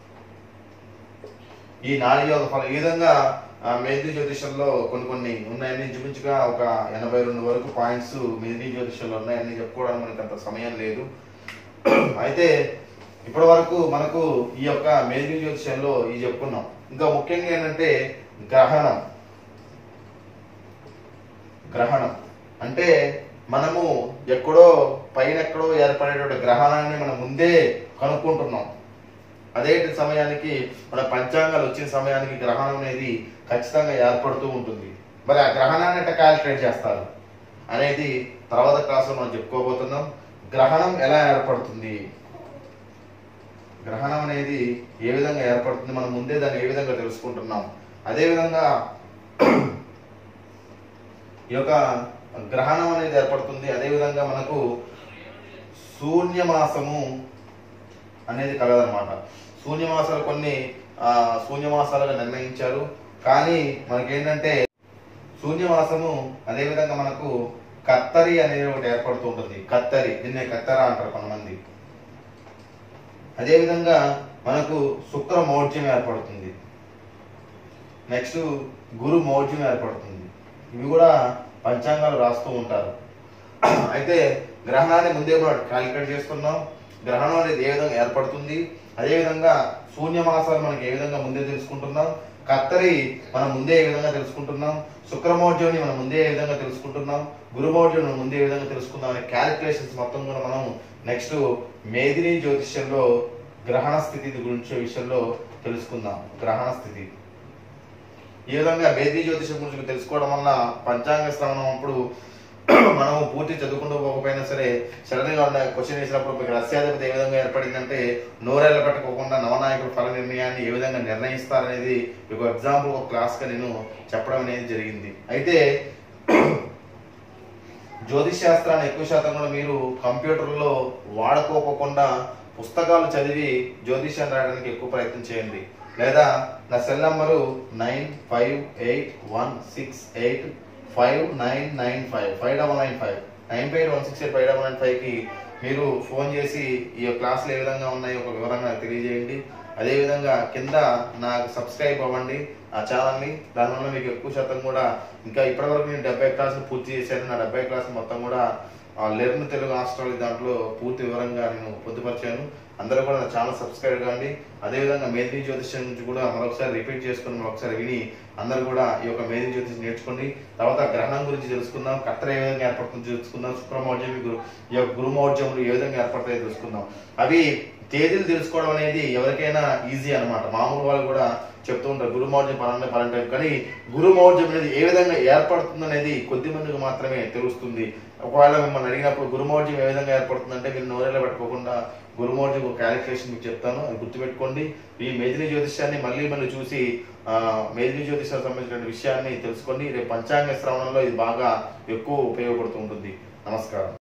ఈ నాడీ యోగ ఫలం ఈ విధంగా ఆ, మేధి జ్యోతిషంలో కొన్ని కొన్ని ఉన్నాయని ఇంచుమించుగా ఒక ఎనభై రెండు వరకు పాయింట్స్ మేధి జ్యోతిషంలో ఉన్నాయని చెప్పుకోవడానికి మనకి అంత సమయం లేదు అయితే ఇప్పటి వరకు మనకు ఈ యొక్క మేధి జ్యోతిషంలో ఇది చెప్పుకున్నాం ఇంకా ముఖ్యంగా ఏంటంటే గ్రహణం గ్రహణం అంటే మనము ఎక్కడో పైన ఎక్కడో ఏర్పడేటువంటి గ్రహణాన్ని మనం ముందే కనుక్కుంటున్నాం అదే సమయానికి మన పంచాంగాలు వచ్చిన సమయానికి గ్రహణం అనేది ఖచ్చితంగా ఏర్పడుతూ ఉంటుంది మరి ఆ గ్రహణాన్ని ఎట్లా క్యాలిక్యులేట్ చేస్తారు అనేది తర్వాత క్లాసులో మనం చెప్పుకోబోతున్నాం గ్రహణం ఎలా ఏర్పడుతుంది గ్రహణం అనేది ఏ విధంగా ఏర్పడుతుంది మనం ముందే దాన్ని ఏ విధంగా తెలుసుకుంటున్నాం అదే విధంగా ఈ యొక్క గ్రహణం అనేది ఏర్పడుతుంది అదే విధంగా మనకు శూన్యమాసము అనేది కలదనమాట శూన్యమాసాలు కొన్ని ఆ, శూన్యమాసాలుగా నిర్ణయించారు కానీ మనకేంటంటే శూన్యమాసము అదే విధంగా మనకు కత్తరి అనేది ఒకటి ఏర్పడుతూ ఉంటుంది కత్తరి దీన్నే కత్తెర అంటారు కొంతమంది అదే విధంగా మనకు శుక్ర మౌఢ్యం ఏర్పడుతుంది నెక్స్ట్ గురు మౌఢ్యం ఏర్పడుతుంది ఇవి కూడా పంచాంగాలు రాస్తూ ఉంటారు అయితే గ్రహణాన్ని ముందే మనం క్యాలిక్యులేట్ చేసుకున్నాం గ్రహణం అనేది ఏ విధంగా ఏర్పడుతుంది అదే విధంగా శూన్యమాసాలు మనకి ఏ విధంగా ముందే తెలుసుకుంటున్నాం కత్తరి మనం ముందే ఏ విధంగా తెలుసుకుంటున్నాం శుక్రమౌఢ్యాన్ని మనం ముందే ఏ విధంగా తెలుసుకుంటున్నాం గురుమౌఢ్యం మనం ముందే ఏ విధంగా తెలుసుకుందాం అనే క్యాలిక్యులేషన్స్ మొత్తం కూడా మనం నెక్స్ట్ మేదిని జ్యోతిష్యంలో గ్రహణ స్థితి గురించి విషయంలో తెలుసుకుందాం గ్రహణ స్థితి ఈ విధంగా వేదీ జ్యోతిషం గురించి తెలుసుకోవడం వల్ల పంచాంగ శ్రవణం అప్పుడు మనం పూర్తి చదువుకుంటూ పోకపోయినా సరే సడన్ గా ఉన్న క్వశ్చన్ వేసినప్పుడు మీకు రస్యాధిపతి ఏ విధంగా ఏర్పడిందంటే నోరేళ్ల పెట్టుకోకుండా నవనాయకుడు ఫల నిర్ణయాన్ని ఏ విధంగా నిర్ణయిస్తారనేది ఒక ఎగ్జాంపుల్ ఒక క్లాస్ గా నేను చెప్పడం అనేది జరిగింది అయితే జ్యోతిష్ శాస్త్రాన్ని ఎక్కువ శాతం కూడా మీరు కంప్యూటర్లో వాడుకోకుండా పుస్తకాలు చదివి జ్యోతిష్యం రాయడానికి ఎక్కువ ప్రయత్నం చేయండి లేదా నా cell number nine five eight one six eight five nine nine five five double nine five nine five one six eight five double nine ఫైవ్కి మీరు ఫోన్ చేసి ఈ క్లాసులు ఏ విధంగా ఉన్నాయో ఒక వివరంగా నాకు తెలియజేయండి అదేవిధంగా కింద నాకు సబ్స్క్రైబ్ అవ్వండి ఆ ఛానల్ని దానివల్ల మీకు ఎక్కువ శాతం కూడా ఇంకా ఇప్పటివరకు నేను డెబ్బై క్లాసులు పూర్తి చేశాను నా డెబ్బై క్లాసులు మొత్తం కూడా లెర్న్ తెలుగు ఆస్ట్రాలజీ దాంట్లో పూర్తి వివరంగా నేను పొందుపరిచాను అందరూ కూడా నా ఛానల్ సబ్స్క్రైబ్ కాండి అదేవిధంగా మేధి జ్యోతిష్యం నుంచి కూడా మరొకసారి రిపీట్ చేసుకుని మరొకసారి విని అందరూ కూడా ఈ యొక్క మేధి జ్యోతిషం నేర్చుకోండి తర్వాత గ్రహణం గురించి తెలుసుకుందాం కత్తెర ఏ విధంగా ఏర్పడుతుందో తెలుసుకుందాం శుక్రమౌర్జం గురు ఈ యొక్క గురుమౌర్జములు ఏ విధంగా ఏర్పడతాయో తెలుసుకుందాం అవి తేదీలు తెలుసుకోవడం అనేది ఎవరికైనా ఈజీ అన్నమాట మామూలు వాళ్ళు కూడా చెప్తూ ఉంటారు గురుమౌర్జం పలానా పలానా టైం కానీ గురుమౌర్జం అనేది ఏ విధంగా ఏర్పడుతుంది అనేది కొద్ది మందికి మాత్రమే తెలుస్తుంది ఒకవేళ మిమ్మల్ని అడిగినప్పుడు గురుమౌర్జం ఏ విధంగా ఏర్పడుతుందంటే మీరు నోరేలా పెట్టుకోకుండా గురుమౌర్జం ఒక క్యాలిక్యులేషన్ మీకు చెప్తాను అది గుర్తుపెట్టుకోండి ఈ మేదిని జ్యోతిష్యాన్ని మళ్ళీ మళ్ళీ చూసి ఆ, మేదిని జ్యోతిష్యానికి సంబంధించిన విషయాన్ని తెలుసుకోండి రేపు పంచాంగ శ్రవణంలో ఇది బాగా ఎక్కువ ఉపయోగపడుతూ ఉంటుంది నమస్కారం